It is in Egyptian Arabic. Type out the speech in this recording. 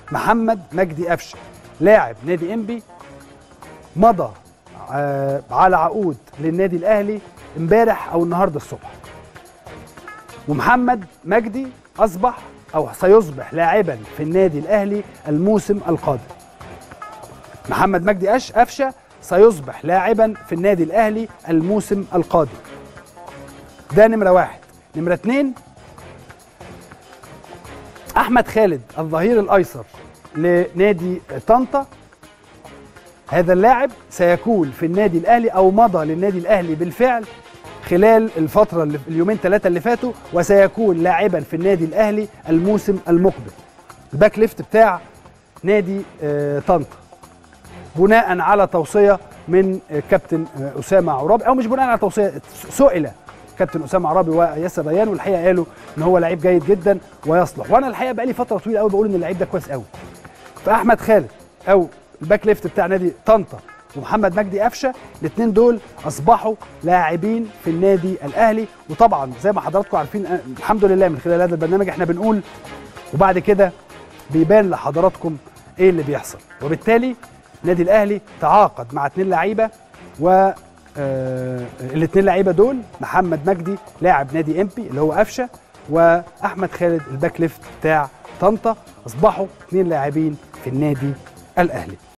محمد مجدي قفشه لاعب نادي انبي مضى آه، على عقود للنادي الاهلي امبارح او النهارده الصبح ومحمد مجدي اصبح او سيصبح لاعبا في النادي الاهلي الموسم القادم محمد مجدي قش قفشه سيصبح لاعبا في النادي الاهلي الموسم القادم ده نمره واحد نمره اتنين احمد خالد الظهير الايسر لنادي طنطا هذا اللاعب سيكون في النادي الاهلي او مضى للنادي الاهلي بالفعل خلال الفترة اللي اليومين ثلاثة اللي فاتوا وسيكون لاعبا في النادي الأهلي الموسم المقبل الباك ليفت بتاع نادي آه، طنطا بناء على توصية من آه، كابتن آه، أسامة عرابي أو مش بناء على توصية سئل كابتن أسامة عرابي وياسر ريان والحقيقة قالوا إن هو لعيب جيد جدا ويصلح وأنا الحقيقة بقالي فترة طويلة قوي بقول إن اللعيب ده كويس قوي فأحمد خالد أو الباك ليفت بتاع نادي طنطا ومحمد مجدي قفشه الاثنين دول اصبحوا لاعبين في النادي الاهلي وطبعا زي ما حضراتكم عارفين آه، الحمد لله من خلال هذا البرنامج احنا بنقول وبعد كده بيبان لحضراتكم ايه اللي بيحصل وبالتالي النادي الاهلي تعاقد مع اثنين لعيبه و الاثنين لعيبه دول محمد مجدي لاعب نادي امبي اللي هو قفشه واحمد خالد الباك ليفت بتاع طنطا اصبحوا اثنين لاعبين في النادي الاهلي